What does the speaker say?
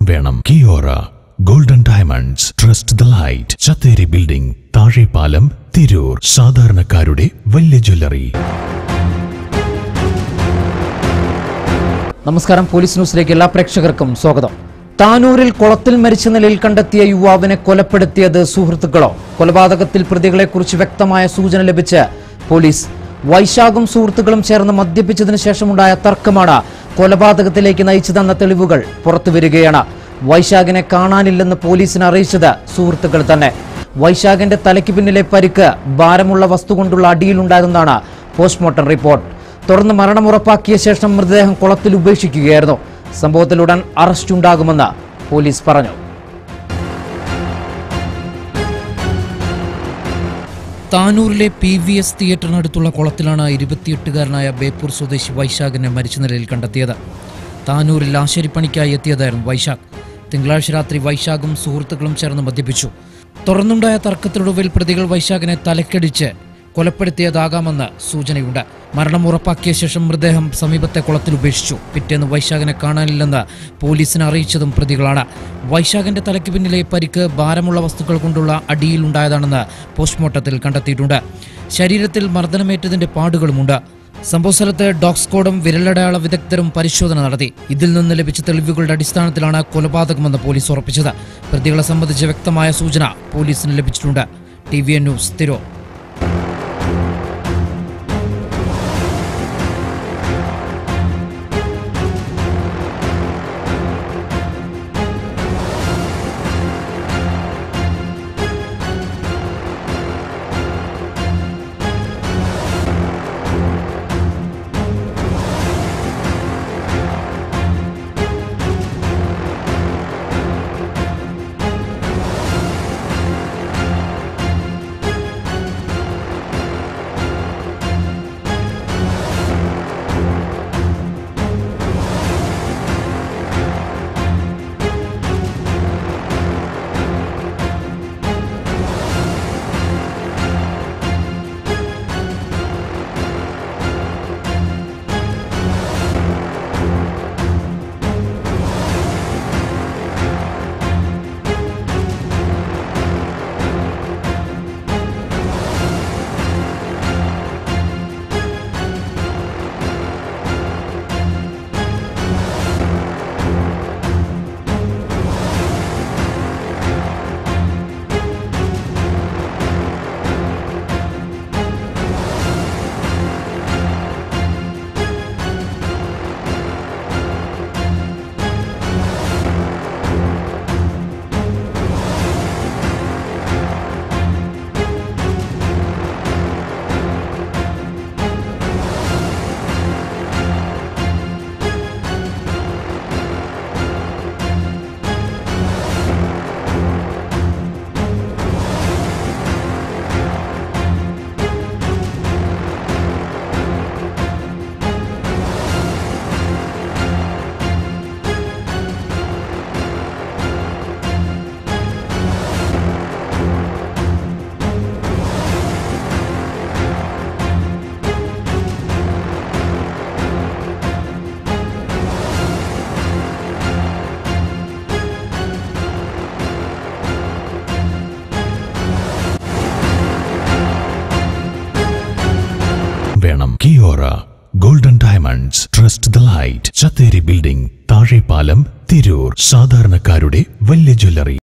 വേണം Kiora Golden Diamonds trust the light Chatheri building Thazhepalam Tirur സാധാരണക്കാരുടെ വലിയ ജ്വല്ലറി നമസ്കാരം പോലീസ് ന്യൂസിലേക്ക് എല്ലാ പ്രേക്ഷകർക്കും സ്വാഗതം താനൂരിൽ കുളത്തിൽ മരിച്ച നിലയിൽ കണ്ടെത്തിയ യുവാവിനെ കൊലപ്പെടുത്തിയത് സുഹൃത്തുക്കളോ കൊലപാതകത്തിൽ പ്രതികളെക്കുറിച്ച് വ്യക്തമായ സൂചന ലഭിച്ച് പോലീസ് വൈശാഖും സുഹൃത്തുക്കളും ചേർന്ന് മദ്യപിച്ചതിനു ശേഷമുണ്ടായ തർക്കമാണ് കൊലപാതകത്തിലേക്ക് നയിച്ചതെന്ന തെളിവുകൾ പുറത്തുവരികയാണ് വൈശാഖിനെ കാണാനില്ലെന്ന് പോലീസിനെ അറിയിച്ചത് സുഹൃത്തുക്കൾ തന്നെ വൈശാഖിന്റെ തലയ്ക്ക് പിന്നിലെ പരിക്ക് ഭാരമുള്ള വസ്തു കൊണ്ടുള്ള അടിയിലുണ്ടാകുന്നതാണ് പോസ്റ്റ്മോർട്ടം റിപ്പോർട്ട് തുടർന്ന് മരണം ഉറപ്പാക്കിയ ശേഷം മൃതദേഹം കുളത്തിൽ ഉപേക്ഷിക്കുകയായിരുന്നു സംഭവത്തിലുടൻ അറസ്റ്റ് ഉണ്ടാകുമെന്ന് പോലീസ് പറഞ്ഞു താനൂരിലെ പി വി എസ് തിയേറ്ററിനടുത്തുള്ള കുളത്തിലാണ് ഇരുപത്തിയെട്ടുകാരനായ ബേപ്പൂർ സ്വദേശി വൈശാഖിനെ മരിച്ച നിലയിൽ കണ്ടെത്തിയത് താനൂരിൽ ആശാരിപ്പണിക്കായി എത്തിയതായിരുന്നു വൈശാഖ് തിങ്കളാഴ്ച രാത്രി വൈശാഖും സുഹൃത്തുക്കളും ചേർന്ന് മദ്യപിച്ചു തുടർന്നുണ്ടായ തർക്കത്തിനൊടുവിൽ പ്രതികൾ വൈശാഖിനെ തലക്കടിച്ച് കൊലപ്പെടുത്തിയതാകാമെന്ന് സൂചനയുണ്ട് മരണം ഉറപ്പാക്കിയ ശേഷം മൃതദേഹം സമീപത്തെ കുളത്തിൽ ഉപേക്ഷിച്ചു പിറ്റേന്ന് വൈശാഖിനെ കാണാനില്ലെന്ന് പോലീസിനെ അറിയിച്ചതും പ്രതികളാണ് വൈശാഖിന്റെ തലയ്ക്ക് പിന്നിലെ പരിക്ക് ഭാരമുള്ള വസ്തുക്കൾ കൊണ്ടുള്ള അടിയിലുണ്ടായതാണെന്ന് പോസ്റ്റ്മോർട്ടത്തിൽ കണ്ടെത്തിയിട്ടുണ്ട് ശരീരത്തിൽ മർദ്ദനമേറ്റതിന്റെ പാടുകളുമുണ്ട് സംഭവസ്ഥലത്ത് ഡോഗ് സ്ക്വാഡും വിരലടയാള വിദഗ്ധരും പരിശോധന നടത്തി ഇതിൽ നിന്ന് ലഭിച്ച തെളിവുകളുടെ അടിസ്ഥാനത്തിലാണ് കൊലപാതകമെന്ന് പോലീസ് ഉറപ്പിച്ചത് പ്രതികളെ സംബന്ധിച്ച് വ്യക്തമായ സൂചന പോലീസിന് ലഭിച്ചിട്ടുണ്ട് ടി വി എൻ ന്യൂസ് തിരോ വേണം Kiora Golden Diamonds trust the light Chatheri building Thazhepalam Tirur സാധാരണക്കാരുടെ വലിയ ജ്വല്ലറി